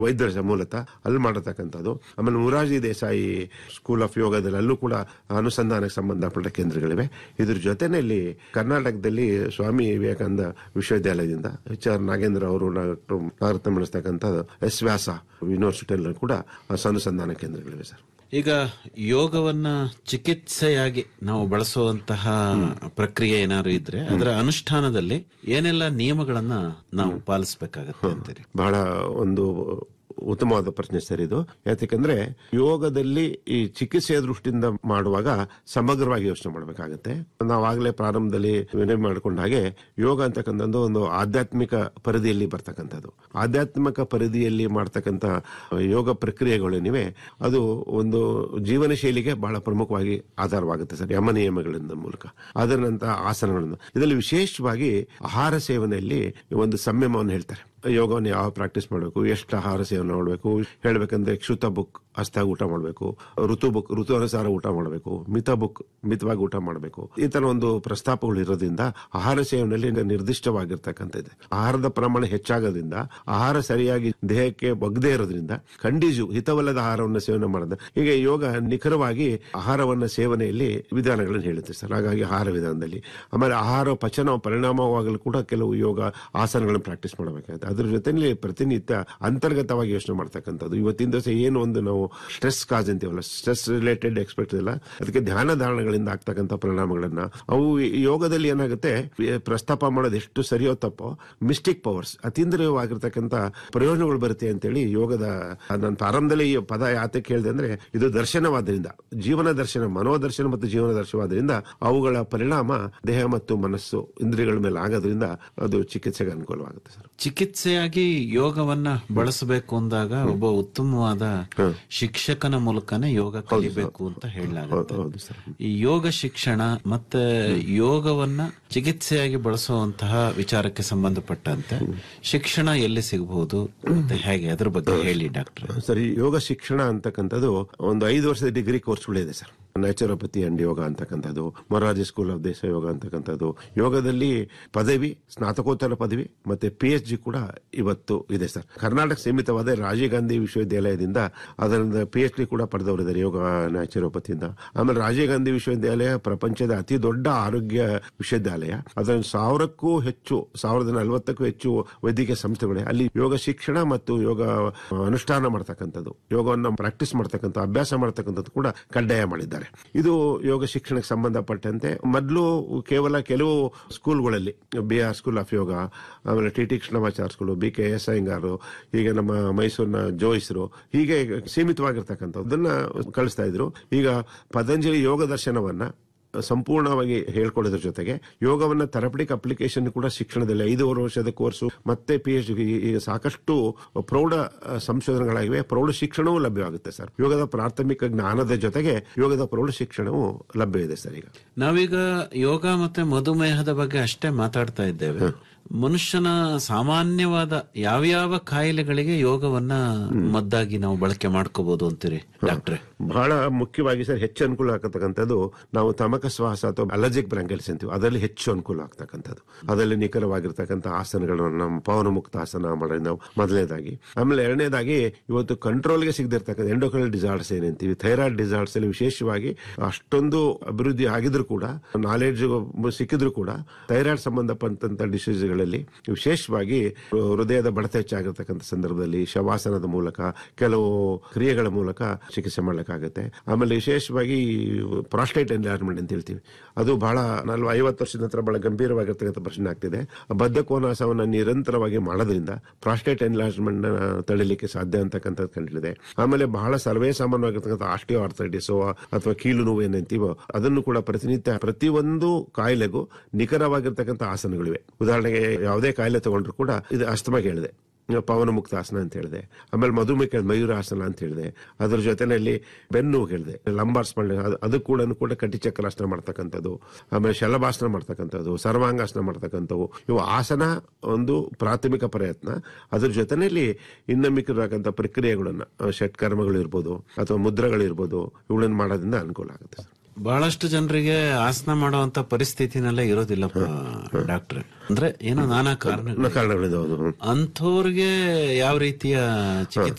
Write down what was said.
ವೈದ್ಯರ ಮೂಲತಃ ಅಲ್ಲಿ ಮಾಡತಕ್ಕಂಥದ್ದು ಆಮೇಲೆ ಮುರಾರ್ಜಿ ದೇಸಾಯಿ ಸ್ಕೂಲ್ ಆಫ್ ಯೋಗದಲ್ಲಿ ಅಲ್ಲೂ ಕೂಡ ಅನುಸಂಧಾನಕ್ಕೆ ಸಂಬಂಧಪಟ್ಟ ಕೇಂದ್ರಗಳಿವೆ ಇದ್ರ ಜೊತೆನಲ್ಲಿ ಕರ್ನಾಟಕದಲ್ಲಿ ಸ್ವಾಮಿ ವಿವೇಕಾನಂದ ವಿಶ್ವವಿದ್ಯಾಲಯದಿಂದ ಎಚ್ ಆರ್ ನಾಗೇಂದ್ರ ಅವರು ನಾಗರತ್ನ ನಡೆಸ್ತಕ್ಕಂಥ ಎಸ್ ವ್ಯಾಸ ಯೂನಿವರ್ಸಿಟಿಯಲ್ಲಿ ಕೂಡ ಅನುಸಂಧಾನ ಕೇಂದ್ರಗಳಿವೆ ಸರ್ ಈಗ ಯೋಗವನ್ನ ಚಿಕಿತ್ಸೆಯಾಗಿ ನಾವು ಬಳಸುವಂತಹ ಪ್ರಕ್ರಿಯೆ ಏನಾದ್ರು ಇದ್ರೆ ಅದರ ಅನುಷ್ಠಾನದಲ್ಲಿ ಏನೆಲ್ಲ ನಿಯಮಗಳನ್ನ ನಾವು ಪಾಲಿಸಬೇಕಾಗತ್ತೆ ಅಂತೀರಿ ಬಹಳ ಒಂದು ಉತ್ತಮವಾದ ಪ್ರಶ್ನೆ ಸರ್ ಇದು ಯಾಕಂದ್ರೆ ಯೋಗದಲ್ಲಿ ಈ ಚಿಕಿತ್ಸೆಯ ದೃಷ್ಟಿಯಿಂದ ಮಾಡುವಾಗ ಸಮಗ್ರವಾಗಿ ಯೋಚನೆ ಮಾಡಬೇಕಾಗತ್ತೆ ನಾವಾಗಲೇ ಪ್ರಾರಂಭದಲ್ಲಿ ವಿನಯ ಮಾಡಿಕೊಂಡ ಹಾಗೆ ಯೋಗ ಅಂತಕ್ಕಂಥದ್ದು ಒಂದು ಆಧ್ಯಾತ್ಮಿಕ ಪರಿಧಿಯಲ್ಲಿ ಬರ್ತಕ್ಕಂಥದ್ದು ಆಧ್ಯಾತ್ಮಿಕ ಪರಿಧಿಯಲ್ಲಿ ಮಾಡ್ತಕ್ಕಂಥ ಯೋಗ ಪ್ರಕ್ರಿಯೆಗಳೇನಿವೆ ಅದು ಒಂದು ಜೀವನ ಶೈಲಿಗೆ ಬಹಳ ಪ್ರಮುಖವಾಗಿ ಆಧಾರವಾಗುತ್ತೆ ಸರ್ ಯಮ ನಿಯಮಗಳಿಂದ ಮೂಲಕ ಅದರ ನಂತರ ಆಸನಗಳಿಂದ ಇದರಲ್ಲಿ ವಿಶೇಷವಾಗಿ ಆಹಾರ ಸೇವನೆಯಲ್ಲಿ ಒಂದು ಸಂಯಮವನ್ನು ಹೇಳ್ತಾರೆ ಯೋಗವನ್ನು ಯಾವ ಪ್ರಾಕ್ಟೀಸ್ ಮಾಡಬೇಕು ಎಷ್ಟು ಆಹಾರ ಸೇವನೆ ಮಾಡಬೇಕು ಹೇಳ್ಬೇಕಂದ್ರೆ ಕ್ಷುತ ಬುಕ್ ಹಸ್ತಾಗ ಊಟ ಮಾಡಬೇಕು ಋತು ಬುಕ್ ಋತು ಅನುಸಾರ ಊಟ ಮಾಡಬೇಕು ಮಿತ ಬುಕ್ ಮಿತವಾಗಿ ಊಟ ಮಾಡಬೇಕು ಈ ತರ ಒಂದು ಪ್ರಸ್ತಾಪಗಳು ಇರೋದ್ರಿಂದ ಆಹಾರ ಸೇವನೆಯಲ್ಲಿ ನಿರ್ದಿಷ್ಟವಾಗಿರ್ತಕ್ಕಂಥದ್ದು ಆಹಾರದ ಪ್ರಮಾಣ ಹೆಚ್ಚಾಗೋದ್ರಿಂದ ಆಹಾರ ಸರಿಯಾಗಿ ದೇಹಕ್ಕೆ ಬಗ್ದೇ ಇರೋದ್ರಿಂದ ಖಂಡಿಜು ಹಿತವಲ್ಲದ ಆಹಾರವನ್ನು ಸೇವನೆ ಮಾಡಿದ ಈಗ ಯೋಗ ನಿಖರವಾಗಿ ಆಹಾರವನ್ನ ಸೇವನೆಯಲ್ಲಿ ವಿಧಾನಗಳನ್ನು ಹೇಳುತ್ತೆ ಸರ್ ಹಾಗಾಗಿ ಆಹಾರ ವಿಧಾನದಲ್ಲಿ ಆಮೇಲೆ ಆಹಾರ ಪಚನ ಪರಿಣಾಮವಾಗಲು ಕೂಡ ಕೆಲವು ಯೋಗ ಆಸನಗಳನ್ನು ಪ್ರಾಕ್ಟೀಸ್ ಮಾಡಬೇಕಾಗುತ್ತೆ ಅದ್ರ ಜೊತೆಲಿ ಪ್ರತಿನಿತ್ಯ ಅಂತರ್ಗತವಾಗಿ ಯೋಚನೆ ಮಾಡ್ತಕ್ಕಂಥದ್ದು ಇವತ್ತಿನ ದಿವಸ ಏನು ಒಂದು ನಾವು ಸ್ಟ್ರೆಸ್ ಕಾಜ್ ಅಂತೀವಲ್ಲ ಸ್ಟ್ರೆಸ್ ರಿಲೇಟೆಡ್ ಎಕ್ಸ್ಪೆಕ್ಟ್ ಇಲ್ಲ ಅದಕ್ಕೆ ಧ್ಯಾನ ಧಾರಣಗಳಿಂದ ಆಗ್ತಕ್ಕಂಥ ಪರಿಣಾಮಗಳನ್ನ ಅವು ಈ ಯೋಗದಲ್ಲಿ ಏನಾಗುತ್ತೆ ಈ ಪ್ರಸ್ತಾಪ ಮಾಡೋದು ಎಷ್ಟು ಸರಿಯೋ ತಪ್ಪೋ ಮಿಸ್ಟಿಕ್ ಪವರ್ಸ್ ಅತೀಂದ್ರಿಯವಾಗಿರ್ತಕ್ಕಂಥ ಪ್ರಯೋಜನಗಳು ಬರುತ್ತೆ ಅಂತೇಳಿ ಯೋಗದ ನಾನು ಪ್ರಾರಂಭದಲ್ಲಿ ಈ ಪದ ಯಾತಕ್ಕೆ ಹೇಳಿದೆ ಅಂದ್ರೆ ಇದು ದರ್ಶನವಾದ್ರಿಂದ ಜೀವನ ದರ್ಶನ ಮನೋದರ್ಶನ ಮತ್ತು ಜೀವನ ದರ್ಶನವಾದ್ರಿಂದ ಅವುಗಳ ಪರಿಣಾಮ ದೇಹ ಮತ್ತು ಮನಸ್ಸು ಇಂದ್ರಿಯಗಳ ಮೇಲೆ ಆಗೋದ್ರಿಂದ ಅದು ಚಿಕಿತ್ಸೆಗೆ ಅನುಕೂಲವಾಗುತ್ತೆ ಸರ್ ಚಿಕಿತ್ಸೆಯಾಗಿ ಯೋಗವನ್ನ ಬಳಸಬೇಕು ಅಂದಾಗ ಒಬ್ಬ ಉತ್ತಮವಾದ ಶಿಕ್ಷಕನ ಮೂಲಕನೇ ಯೋಗ ಕಲಿಬೇಕು ಅಂತ ಹೇಳಲಾಗುತ್ತೆ ಹೌದು ಸರ್ ಈ ಯೋಗ ಶಿಕ್ಷಣ ಮತ್ತೆ ಯೋಗವನ್ನ ಚಿಕಿತ್ಸೆಯಾಗಿ ಬಳಸುವಂತಹ ವಿಚಾರಕ್ಕೆ ಸಂಬಂಧಪಟ್ಟಂತೆ ಶಿಕ್ಷಣ ಎಲ್ಲಿ ಸಿಗಬಹುದು ಮತ್ತೆ ಹೇಗೆ ಅದ್ರ ಬಗ್ಗೆ ಹೇಳಿ ಡಾಕ್ಟರ್ ಸರಿ ಯೋಗ ಶಿಕ್ಷಣ ಅಂತಕ್ಕಂಥದ್ದು ಒಂದು ಐದು ವರ್ಷದ ಡಿಗ್ರಿ ಕೋರ್ಸ್ಗಳಿದೆ ಸರ್ ನ್ಯಾಚುರೋಪತಿ ಅಂಡ್ ಯೋಗ ಅಂತಕ್ಕಂಥದ್ದು ಮೊರಾರ್ಜಿ ಸ್ಕೂಲ್ ಆಫ್ ದೇಶ ಯೋಗ ಅಂತಕ್ಕಂಥದ್ದು ಯೋಗದಲ್ಲಿ ಪದವಿ ಸ್ನಾತಕೋತ್ತರ ಪದವಿ ಮತ್ತೆ ಪಿ ಎಚ್ ಜಿ ಕೂಡ ಇವತ್ತು ಇದೆ ಸರ್ ಕರ್ನಾಟಕ ಸೀಮಿತವಾದ ರಾಜೀವ್ ಗಾಂಧಿ ವಿಶ್ವವಿದ್ಯಾಲಯದಿಂದ ಅದರಿಂದ ಪಿ ಎಚ್ ಡಿ ಕೂಡ ಪಡೆದವರಿದ್ದಾರೆ ಯೋಗ ನ್ಯಾಚುರೋಪತಿಯಿಂದ ಆಮೇಲೆ ರಾಜೀವ್ ಗಾಂಧಿ ವಿಶ್ವವಿದ್ಯಾಲಯ ಪ್ರಪಂಚದ ಅತಿ ದೊಡ್ಡ ಆರೋಗ್ಯ ವಿಶ್ವವಿದ್ಯಾಲಯ ಅದರ ಸಾವಿರಕ್ಕೂ ಹೆಚ್ಚು ಸಾವಿರದ ನಲವತ್ತಕ್ಕೂ ಹೆಚ್ಚು ವೈದ್ಯಕೀಯ ಸಂಸ್ಥೆಗಳಿವೆ ಅಲ್ಲಿ ಯೋಗ ಶಿಕ್ಷಣ ಮತ್ತು ಯೋಗ ಅನುಷ್ಠಾನ ಮಾಡ್ತಕ್ಕಂಥದ್ದು ಯೋಗವನ್ನು ಪ್ರಾಕ್ಟೀಸ್ ಮಾಡ್ತಕ್ಕಂಥ ಅಭ್ಯಾಸ ಮಾಡ್ತಕ್ಕಂಥದ್ದು ಕೂಡ ಕಡ್ಡಾಯ ಮಾಡಿದ್ದಾರೆ ಇದು ಯೋಗ ಶಿಕ್ಷಣಕ್ಕೆ ಸಂಬಂಧಪಟ್ಟಂತೆ ಮೊದಲು ಕೇವಲ ಕೆಲವು ಸ್ಕೂಲ್ಗಳಲ್ಲಿ B R school of yoga ಆಮೇಲೆ T T Krishnamachar school B K S Iyengar ಹೀಗೆ ನಮ್ಮ ಮೈಸೂರಿನ ಜೋಯಿಸ್ರು ಹೀಗೆ ಸೀಮಿತವಾಗಿರ್ತಕ್ಕಂಥದ್ದನ್ನ ಕಳಿಸ್ತಾ ಇದ್ರು ಈಗ ಪತಂಜಲಿ ಯೋಗ ದರ್ಶನವನ್ನ ಸಂಪೂರ್ಣವಾಗಿ ಹೇಳ್ಕೊಳ್ಳೋದ್ರ ಜೊತೆಗೆ ಯೋಗವನ್ನ ಥೆರಪಟಿಕ್ ಅಪ್ಲಿಕೇಶನ್ ಕೂಡ ಶಿಕ್ಷಣದಲ್ಲಿ ಐದೂವರೆ ವರ್ಷದ ಕೋರ್ಸು ಮತ್ತೆ ಪಿ ಎಚ್ ಡಿ ಸಾಕಷ್ಟು ಪ್ರೌಢ ಅಹ್, ಸಂಶೋಧನೆಗಳಾಗಿವೆ ಪ್ರೌಢ ಶಿಕ್ಷಣವೂ ಲಭ್ಯವಾಗುತ್ತೆ ಸರ್ ಯೋಗದ ಪ್ರಾಥಮಿಕ ಜ್ಞಾನದ ಜೊತೆಗೆ ಯೋಗದ ಪ್ರೌಢ ಶಿಕ್ಷಣವೂ ಲಭ್ಯ ಇದೆ ಸರ್ ಈಗ ನಾವೀಗ ಯೋಗ ಮತ್ತೆ ಮಧುಮೇಹದ ಬಗ್ಗೆ ಅಷ್ಟೇ ಮಾತಾಡ್ತಾ ಇದ್ದೇವೆ ಮನುಷ್ಯನ ಸಾಮಾನ್ಯವಾದ ಯಾವ್ಯಾವ ಕಾಯಿಲೆಗಳಿಗೆ ಯೋಗವನ್ನ ಮದ್ದಾಗಿ ನಾವು ಬಳಕೆ ಮಾಡ್ಕೋಬಹುದು ಅಂತೀರಿ ಡಾಕ್ಟ್ರೆ ಬಹಳ ಮುಖ್ಯವಾಗಿ ಸರ್ ಹೆಚ್ಚು ಅನುಕೂಲ ಆಗ್ತಕ್ಕಂಥದ್ದು ನಾವು ತಮಕ ಶ್ವಾಸ ಅಥವಾ ಅಲರ್ಜಿಕ್ ಬ್ರಾಂಕೈಲ್ಸ್ ಅಂತೀವಿ ಅದರಲ್ಲಿ ಹೆಚ್ಚು ಅನುಕೂಲ ಆಗ್ತಕ್ಕಂಥದ್ದು ಅದರಲ್ಲಿ ನಿಖರವಾಗಿರ್ತಕ್ಕಂಥ ಆಸನಗಳನ್ನು ನಮ್ಮ ಪವನ ಮುಕ್ತ ಆಸನ ಮಾಡೋದು ನಾವು ಮೊದಲನೇದಾಗಿ ಆಮೇಲೆ ಎರಡನೇದಾಗಿ ಇವತ್ತು ಕಂಟ್ರೋಲ್ಗೆ ಸಿಗದಿರ್ತಕ್ಕಂಥ ಎಂಡೋಕ್ರೈನಲ್ ಡಿಸಾರ್ಡರ್ಸ್ ಏನಂತೀವಿ ಥೈರಾಯ್ಡ್ ಡಿಸಾರ್ಡರ್ಸ್ ಅಲ್ಲಿ ವಿಶೇಷವಾಗಿ ಅಷ್ಟೊಂದು ಅಭಿವೃದ್ಧಿ ಆಗಿದ್ರು ಕೂಡ ನಾಲೆಡ್ಜ್ ಸಿಕ್ಕಿದ್ರು ಕೂಡ ಥೈರಾಯ್ಡ್ ಸಂಬಂಧಪಟ್ಟಂತ ಡಿಸೀಸ್ಗಳಲ್ಲಿ ವಿಶೇಷವಾಗಿ ಹೃದಯದ ಬಡತ ಹೆಚ್ಚಾಗಿರ್ತಕ್ಕಂಥ ಸಂದರ್ಭದಲ್ಲಿ ಶವಾಸನದ ಮೂಲಕ ಕೆಲವು ಕ್ರಿಯೆಗಳ ಮೂಲಕ ಚಿಕಿತ್ಸೆ ಮಾಡಲಿಕ್ಕಾಗುತ್ತೆ ಆಮೇಲೆ ವಿಶೇಷವಾಗಿ ಪ್ರಾಸ್ಟೇಟ್ ಎನ್ಲಾರ್ಜ್ಮೆಂಟ್ ಅಂತ ಹೇಳ್ತೀವಿ ಅದು ಬಹಳ ನಲ್ವ ಐವತ್ತು ವರ್ಷದ ನಂತರ ಬಹಳ ಗಂಭೀರವಾಗಿರ್ತಕ್ಕಂಥ ಪ್ರಶ್ನೆ ಆಗ್ತಿದೆ ಬದ್ಧಕೋನಾಸವನ್ನು ನಿರಂತರವಾಗಿ ಮಾಡೋದ್ರಿಂದ ಪ್ರಾಸ್ಟೇಟ್ ಎನ್ಲಾರ್ಜ್ಮೆಂಟ್ ತಡಿಲಿಕ್ಕೆ ಸಾಧ್ಯ ಅಂತಕ್ಕಂಥದ್ದು ಕಂಡಿದೆ ಆಮೇಲೆ ಬಹಳ ಸರ್ವೇ ಸಾಮಾನ್ಯವಾಗಿರ್ತಕ್ಕಂಥ ಆಸ್ಟಿಯೋ ಆರ್ಥೈಟಿಸ್ ಅಥವಾ ಕೀಲು ನೋವು ಏನಂತೀವೋ ಅದನ್ನು ಕೂಡ ಪ್ರತಿನಿತ್ಯ ಪ್ರತಿಯೊಂದು ಕಾಯಿಲೆಗೂ ನಿಖರವಾಗಿರ್ತಕ್ಕಂಥ ಆಸನಗಳಿವೆ ಉದಾಹರಣೆಗೆ ಯಾವುದೇ ಕಾಯಿಲೆ ತಗೊಂಡ್ರು ಕೂಡ ಇದು ಅಸ್ತಮಾಗೆ ಹೇಳಿದೆ ಪವನ ಮುಕ್ತ ಆಸನ ಅಂತ ಹೇಳಿದೆ ಆಮೇಲೆ ಮಧುಮೇಹ ಮಯೂರಾಸನ ಅಂತ ಹೇಳಿದೆ ಅದ್ರ ಜೊತೆನಲ್ಲಿ ಬೆನ್ನು ಹೇಳಿದೆ ಲಂಬಾರ್ ಸ್ಪಂಡ ಅದು ಕೂಡ ಕೂಡ ಕಟಿಚಕ್ರಾಸನ ಮಾಡ್ತಕ್ಕಂಥದ್ದು ಆಮೇಲೆ ಶಲಭಾಸನ ಮಾಡ್ತಕ್ಕಂಥದ್ದು ಸರ್ವಾಂಗಾಸನ ಮಾಡ್ತಕ್ಕಂಥವು ಇವು ಆಸನ ಒಂದು ಪ್ರಾಥಮಿಕ ಪ್ರಯತ್ನ ಅದ್ರ ಜೊತೆನಲ್ಲಿ ಇನ್ನು ಮಿಕ್ಕಿರತಕ್ಕಂಥ ಪ್ರಕ್ರಿಯೆಗಳನ್ನ ಷಟ್ಕರ್ಮಗಳು ಇರ್ಬೋದು ಅಥವಾ ಮುದ್ರೆಗಳಿರ್ಬೋದು ಇವುಗಳನ್ನು ಮಾಡೋದ್ರಿಂದ ಅನುಕೂಲ ಆಗುತ್ತೆ ಸರ್ ಬಹಳಷ್ಟು ಜನರಿಗೆ ಆಸನ ಮಾಡುವಂತ ಪರಿಸ್ಥಿತಿನಲ್ಲೇ ಇರೋದಿಲ್ಲಪ್ಪ ಡಾಕ್ಟ್ರೆ ಅಂದ್ರೆ ಏನೋ ನಾನಾ ಕಾರಣ ಕಾರಣಗಳಿದಾವೆ ಅಂಥವ್ರಿಗೆ ಯಾವ ರೀತಿಯ ಚಿಕಿತ್ಸೆ